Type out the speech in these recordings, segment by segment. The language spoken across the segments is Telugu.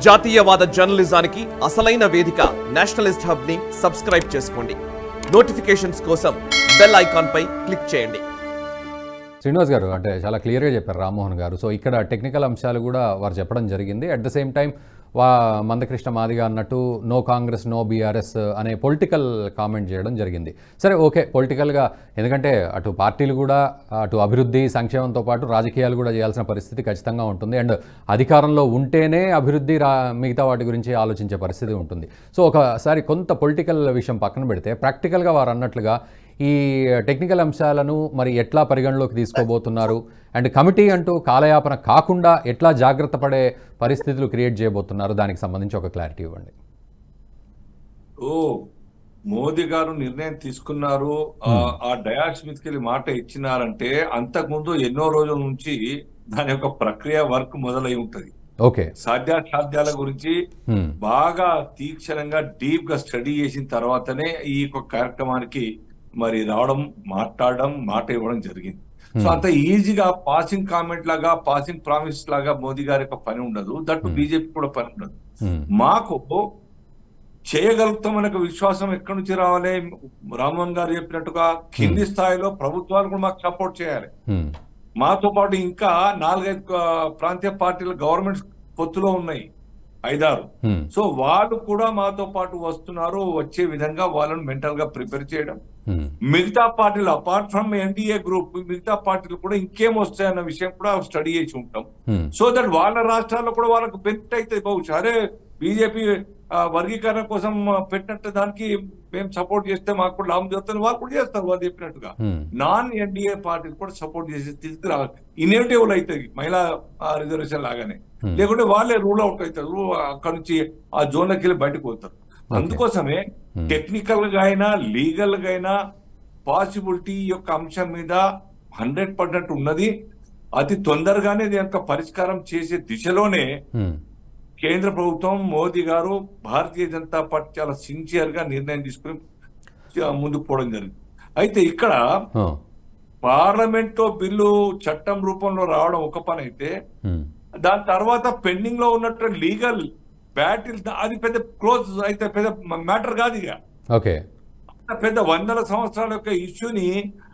జాతీయవాద జర్నలిజానికి అసలైన వేదిక నేషనలిస్ట్ హబ్ ని సబ్స్క్రైబ్ చేసుకోండి నోటిఫికేషన్స్ కోసం బెల్ ఐకాన్ పై క్లిక్ చేయండి శ్రీనివాస్ గారు అంటే చాలా క్లియర్గా చెప్పారు రామ్మోహన్ గారు సో ఇక్కడ టెక్నికల్ అంశాలు కూడా వారు చెప్పడం జరిగింది అట్ ద సేమ్ టైం వా మందకృష్ణ మాదిగా అన్నట్టు నో కాంగ్రెస్ నో బీఆర్ఎస్ అనే పొలిటికల్ కామెంట్ చేయడం జరిగింది సరే ఓకే పొలిటికల్గా ఎందుకంటే అటు పార్టీలు కూడా అటు అభివృద్ధి సంక్షేమంతో పాటు రాజకీయాలు కూడా చేయాల్సిన పరిస్థితి ఖచ్చితంగా ఉంటుంది అండ్ అధికారంలో ఉంటేనే అభివృద్ధి రా మిగతా వాటి గురించి ఆలోచించే పరిస్థితి ఉంటుంది సో ఒకసారి కొంత పొలిటికల్ విషయం పక్కన పెడితే ప్రాక్టికల్గా వారు అన్నట్లుగా ఈ టెక్నికల్ అంశాలను మరి ఎట్లా పరిగణలోకి తీసుకోబోతున్నారు అండ్ కమిటీ అంటూ కాలయాపన కాకుండా ఎట్లా జాగ్రత్త పడే పరిస్థితులు క్రియేట్ చేయబోతున్నారు దానికి సంబంధించి ఒక క్లారిటీ ఇవ్వండి ఓ మోదీ గారు నిర్ణయం తీసుకున్నారు ఆ- ఆ డయాస్ మీదకి మాట ఇచ్చినారంటే అంతకుముందు ఎన్నో రోజుల నుంచి దాని యొక్క ప్రక్రియ వర్క్ మొదలై ఉంటది ఓకే సాధ్యాసాధ్యాల గురించి హ్మ్. బాగా తీక్షణంగా డీప్ గా స్టడీ చేసిన తర్వాతనే ఈ యొక్క కార్యక్రమానికి మరి రావడం మాట్లాడడం మాట ఇవ్వడం జరిగింది సో అంత ఈజీగా పాసింగ్ కామెంట్ లాగా పాసింగ్ ప్రామిస్ లాగా మోదీ గారి యొక్క పని ఉండదు దట్టు బీజేపీ కూడా పని ఉండదు హ్మ్. మాకు చేయగలుగుతామనే ఒక విశ్వాసం ఎక్కడి నుంచి రావాలి రామ్మోహన్ గారు చెప్పినట్టుగా కింది స్థాయిలో ప్రభుత్వాలు కూడా మాకు సపోర్ట్ చేయాలి హ్మ్. మాతో పాటు ఇంకా నాలుగైదు ఆ, ప్రాంతీయ పార్టీల గవర్నమెంట్స్ పొత్తులో ఉన్నాయి ఐదారు హ్మ్. సో వాళ్ళు కూడా మాతో పాటు వస్తున్నారు వచ్చే విధంగా వాళ్ళని మెంటల్ గా ప్రిపేర్ చేయడం హ్మ్. మిగతా పార్టీలు అపార్ట్ ఫ్రమ్ ఎన్డీఏ గ్రూప్ మిగతా పార్టీలు కూడా ఇంకేం వస్తాయన్న విషయం కూడా స్టడీ చేసి ఉంటాం హ్మ్. సో దట్ వాళ్ళ రాష్ట్రాల్లో కూడా వాళ్ళకు బెనిఫిట్ అయితే బహుశా అరే బీజేపీ వర్గీకరణ కోసం ఆ, పెట్టినట్టు దానికి మేము సపోర్ట్ చేస్తే మాకు కూడా లాభం జరుగుతుంది వాళ్ళు కూడా చేస్తారు వాళ్ళు చెప్పినట్టుగా హ్మ్. నాన్ ఎన్డీఏ పార్టీలు కూడా సపోర్ట్ చేసే స్థితికి రావాలి ఇన్ఎవిటేబుల్ అవుతుంది మహిళా రిజర్వేషన్ లాగానే Hmm. లేకుంటే వాళ్ళే రూల్ అవుట్ అవుతారు అక్కడ నుంచి ఆ జోన్లోకి వెళ్ళి బయటకు పోతారు అందుకోసమే Hmm. టెక్నికల్ గా అయినా లీగల్ గా అయినా పాసిబిలిటీ యొక్క అంశం మీద హండ్రెడ్ పర్సెంట్ ఉన్నది అతి తొందరగానే దీని యొక్క పరిష్కారం చేసే దిశలోనే హ్మ్. కేంద్ర ప్రభుత్వం మోదీ గారు భారతీయ జనతా పార్టీ చాలా సిన్సియర్ గా నిర్ణయం తీసుకుని ఆ, ముందుకు పోవడం జరిగింది అయితే ఇక్కడ ఆ. పార్లమెంట్ లో బిల్లు చట్టం రూపంలో రావడం ఒక పని అయితే హ్మ్. దాని తర్వాత పెండింగ్ లో ఉన్నట్టు లీగల్ బ్యాటిల్ అది పెద్ద క్లోజ్ అయితే పెద్ద మ్యాటర్ కాదు ఇక ఓకే అంత పెద్ద వందల సంవత్సరాల యొక్క ఇష్యూని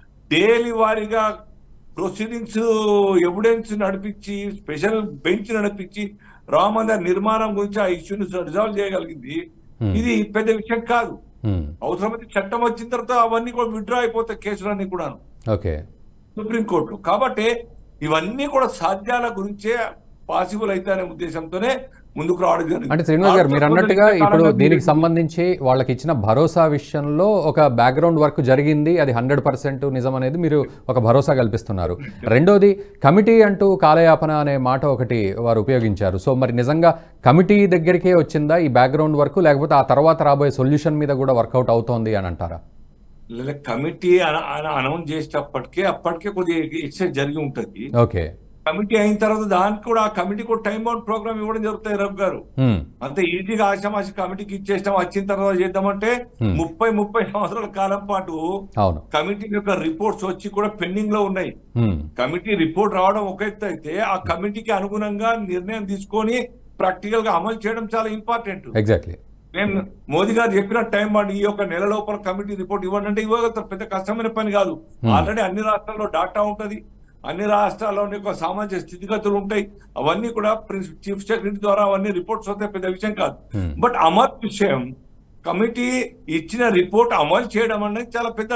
డైలీ వారీగా ప్రొసీడింగ్స్ ఎవిడెన్స్ నడిపించి స్పెషల్ బెంచ్ నడిపించి రామ మందిర్ నిర్మాణం గురించి ఆ ఇష్యూని రిజాల్వ్ చేయగలిగింది Hmm. ఇది పెద్ద విషయం కాదు హ్మ్. అవసరమైతే చట్టం వచ్చిన తర్వాత అవన్నీ కూడా విత్డ్రా అయిపోతాయి కేసులన్నీ కూడా ఓకే సుప్రీంకోర్టు కాబట్టి ఇవన్నీ కూడా సాధ్యాల గురించే పాసిబుల్ అయితే అనే ఉద్దేశంతోనే ముందుకు రావడం జరిగింది అంటే శ్రీనివాస్ గారు మీరు అన్నట్టుగా ఇప్పుడు దీనికి సంబంధించి వాళ్ళకి ఇచ్చిన భరోసా విషయంలో ఒక బ్యాక్గ్రౌండ్ వర్క్ జరిగింది అది హండ్రెడ్ పర్సెంట్ నిజం అనేది మీరు ఒక భరోసా కల్పిస్తున్నారు రెండోది కమిటీ అంటూ కాలయాపన అనే మాట ఒకటి వారు ఉపయోగించారు సో మరి నిజంగా కమిటీ దగ్గరికే వచ్చిందా ఈ బ్యాక్గ్రౌండ్ వర్క్ లేకపోతే ఆ తర్వాత రాబోయే సొల్యూషన్ మీద కూడా వర్కౌట్ అవుతోంది అని అంటారా లేదా కమిటీ అనౌన్స్ చేసేటప్పటికే అప్పటికే కొద్దిగా ఎక్సైజ్ జరిగి ఉంటది ఓకే కమిటీ అయిన తర్వాత దానికి కూడా ఆ కమిటీ కూడా టైం బౌండ్ ప్రోగ్రామ్ ఇవ్వడం జరుగుతాయి రవి గారు హ్మ్. అంత ఈజీగా ఆశామాషి కమిటీకి ఇచ్చేస్తాం వచ్చిన తర్వాత చేద్దామంటే Hmm. ముప్పై ముప్పై సంవత్సరాల కాలం పాటు అవును కమిటీ యొక్క రిపోర్ట్స్ వచ్చి కూడా పెండింగ్ లో ఉన్నాయి హ్మ్. కమిటీ రిపోర్ట్ రావడం ఒక ఎత్తు అయితే ఆ కమిటీకి అనుగుణంగా నిర్ణయం తీసుకొని ప్రాక్టికల్ గా అమలు చేయడం చాలా ఇంపార్టెంట్ ఎగ్జాక్ట్లీ మేము మోదీ గారు చెప్పిన టైం బాండ్ ఈ యొక్క నెల లోపల కమిటీ రిపోర్ట్ ఇవ్వండి అంటే ఇవ్వగలుగుతారు పెద్ద కష్టమైన పని కాదు Hmm. ఆల్రెడీ అన్ని రాష్ట్రాల్లో డాటా ఉంటది అన్ని రాష్ట్రాల్లోని యొక్క సామాజిక స్థితిగతులు ఉంటాయి అవన్నీ కూడా ప్రిన్స్- చీఫ్ సెక్రటరీ ద్వారా అవన్నీ రిపోర్ట్స్ వస్తే పెద్ద విషయం కాదు Hmm. బట్ అమలు విషయం కమిటీ ఇచ్చిన రిపోర్ట్ అమలు చేయడం అనేది చాలా పెద్ద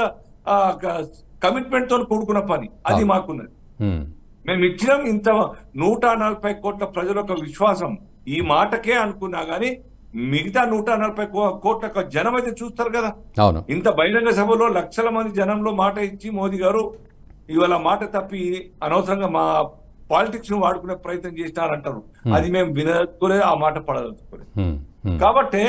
కమిట్మెంట్ తో కూడుకున్న పని అది అవును. మాకున్నది హ్మ్. మేము ఇచ్చినాం ఇంత నూట నలభై కోట్ల ప్రజల యొక్క విశ్వాసం ఈ మాటకే అనుకున్నా గానీ మిగతా నూట నలభై కో- కోట్ల యొక్క జనం అయితే చూస్తారు కదా అవును ఇంత బహిరంగ సభలో లక్షల మంది జనంలో మాట ఇచ్చి మోదీ గారు ఇవాళ మాట తప్పి అనవసరంగా మా పాలిటిక్స్ ను వాడుకునే ప్రయత్నం చేసినారంటారు అది మేము వినదలుచుకోలేదు ఆ మాట పడదలుచుకోలేదు హ్మ్. హ్మ్. కాబట్టి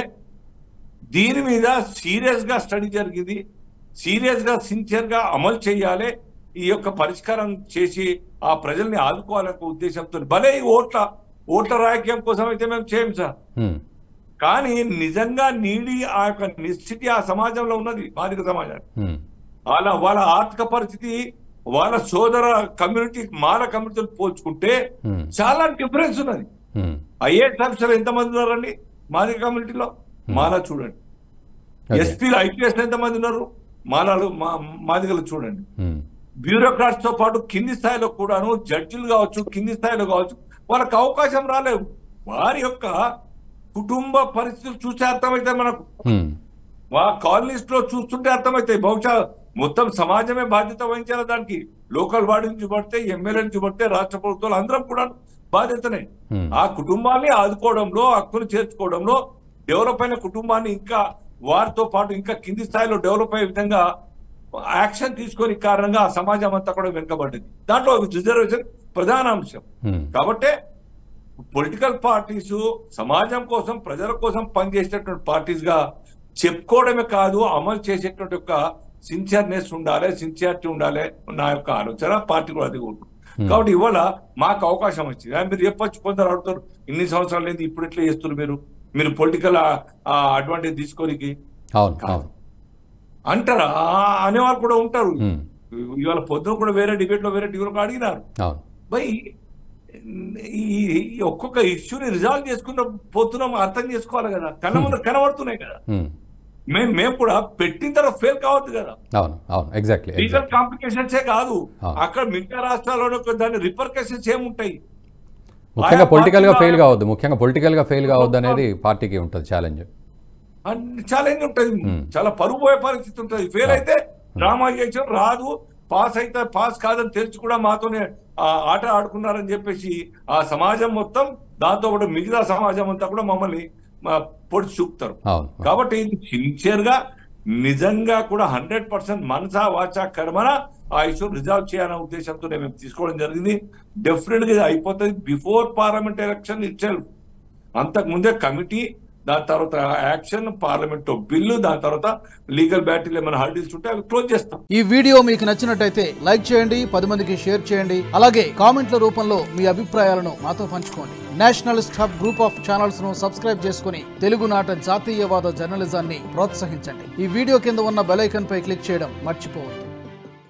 దీని మీద సీరియస్ గా స్టడీ జరిగింది సీరియస్ గా సిన్సియర్ గా అమలు చేయాలి ఈ యొక్క పరిష్కారం చేసి ఆ ప్రజల్ని ఆదుకోవాలనే ఉద్దేశంతో భలే ఈ ఓట్ల ఓట్ల రాజకీయం కోసం అయితే మేము చేయం సార్ హ్మ్. కానీ నిజంగా నీడి ఆ యొక్క నిశ్చితి ఆ సమాజంలో ఉన్నది బాధిక సమాజానికి హ్మ్. వాళ్ళ వాళ్ళ ఆర్థిక పరిస్థితి వాళ్ళ సోదర కమ్యూనిటీ మాల కమ్యూనిటీతో పోల్చుకుంటే హ్మ్. చాలా డిఫరెన్స్ ఉన్నది హ్మ్. ఐఏఎస్ ఆఫీసర్ ఎంతమంది ఉన్నారండి మాదిగ కమ్యూనిటీలో మాలా చూడండి Okay. ఎస్పీలు ఐపీఎస్ ఎంతమంది ఉన్నారు మాలాలు మా మాదిగలు చూడండి ఉమ్, బ్యూరోక్రాట్స్ తో పాటు కింది స్థాయిలో కూడాను జడ్జిలు కావచ్చు కింది స్థాయిలో కావచ్చు వాళ్ళకి అవకాశం రాలేవు వారి యొక్క కుటుంబ పరిస్థితులు చూస్తే అర్థమైతే మనకు ఉమ్, వా కాలనీస్ లో చూస్తుంటే అర్థమవుతాయి బహుశా మొత్తం సమాజమే బాధ్యత వహించాలి దానికి లోకల్ బాడీ నుంచి పడితే ఎమ్మెల్యే నుంచి పడితే రాష్ట్ర ప్రభుత్వాలు అందరం కూడా బాధ్యతనే Hmm. ఆ కుటుంబాన్ని ఆదుకోవడంలో హక్కును చేర్చుకోవడంలో డెవలప్ అయిన కుటుంబాన్ని ఇంకా వారితో పాటు ఇంకా కింది స్థాయిలో డెవలప్ అయ్యే విధంగా యాక్షన్ తీసుకొని కారణంగా ఆ సమాజం అంతా కూడా వెనుకబడ్డది దాంట్లో రిజర్వేషన్ ప్రధాన అంశం ఉమ్, కాబట్టి పొలిటికల్ పార్టీస్ సమాజం కోసం ప్రజల కోసం పనిచేసేటటువంటి పార్టీస్ గా చెప్పుకోవడమే కాదు అమలు చేసేటువంటి యొక్క సిన్సియర్నెస్ ఉండాలి సిన్సియారిటీ ఉండాలి నా యొక్క ఆలోచన పార్టీ కూడా అది ఉంటుంది కాబట్టి ఇవాళ మాకు అవకాశం వచ్చింది ఆ, మీరు చెప్పొచ్చు కొందరు అడుగుతారు ఇన్ని సంవత్సరాలు లేదు ఇప్పుడు ఇట్లా చేస్తున్నారు మీరు మీరు పొలిటికల్ అడ్వాంటేజ్ తీసుకోనికి అవును అవును అంటారా ఆ, అనేవాళ్ళు కూడా ఉంటారు ఉమ్, ఇవాళ పొద్దున కూడా వేరే డిబేట్ లో వేరే టీవీలో అడిగినారు అవును బై ఈ ఈ ఒక్కొక్క ఇష్యూని రిజాల్వ్ చేసుకున్న పోతున్నాం అర్థం చేసుకోవాలి కదా కళ్ళ ముందు కనబడుతున్నాయి కదా ఉమ్, మేము మేము కూడా పెట్టిన తర్వాత ఫెయిల్ కావద్దు కదా అవును అవును ఎగ్జాక్ట్లీ లీగల్ కాంప్లికేషన్స్ కాదు ఆ. అక్కడ మిగతా రాష్ట్రాల్లోనే ఒక దాని రిపర్కషన్స్ ఏముంటాయి ముఖ్యంగా ఆయా పొలిటికల్ గా పార్టీల- ఫెయిల్ కావద్దు ముఖ్యంగా పొలిటికల్ గా ఫెయిల్ కావద్దు అనేది పార్టీకి ఉంటుంది ఛాలెంజ్ ఛాలెంజ్ ఉంటుంది చాలా పరుగు పోయే పరిస్థితి ఉంటుంది ఫెయిల్ అయితే డ్రామా చేసాం రాదు పాస్ అయితే పాస్ కాదని తెలిసి కూడా మాతోనే ఆ ఆట ఆడుకున్నారని చెప్పేసి ఆ సమాజం మొత్తం దాంతో కూడా మిగతా సమాజం అంతా కూడా మమ్మల్ని ఆ, పొడిచి చూపుతారు అవును కాబట్టి ఇది సిన్సియర్ గా నిజంగా కూడా హండ్రెడ్ పర్సెంట్ మనసా వాచా కర్మన ఆ ఇష్యూ రిజాల్వ్ చేయాలనే ఉద్దేశంతో మేము తీసుకోవడం జరిగింది డెఫినెట్ గా ఇది అయిపోతుంది బిఫోర్ పార్లమెంట్ ఎలక్షన్ ఇచ్చారు అంతకు ముందే కమిటీ దాని తర్వాత యాక్షన్ పార్లమెంట్ బిల్లు దాని తర్వాత లీగల్ బ్యాటిల్ ఏమైనా హర్డిల్స్ ఉంటే అవి క్లోజ్ చేస్తాం ఈ వీడియో మీకు నచ్చినట్టయితే లైక్ చేయండి పది మందికి షేర్ చేయండి అలాగే కామెంట్ల రూపంలో మీ అభిప్రాయాలను మాతో పంచుకోండి nationalist hub group of channels ను సబ్స్క్రైబ్ చేసుకుని తెలుగునాట జాతీయవాద జర్నలిజాన్ని ప్రోత్సహించండి ఈ వీడియో కింద ఉన్న బెల్ ఐకాన్ పై క్లిక్ చేయడం మర్చిపోవద్దు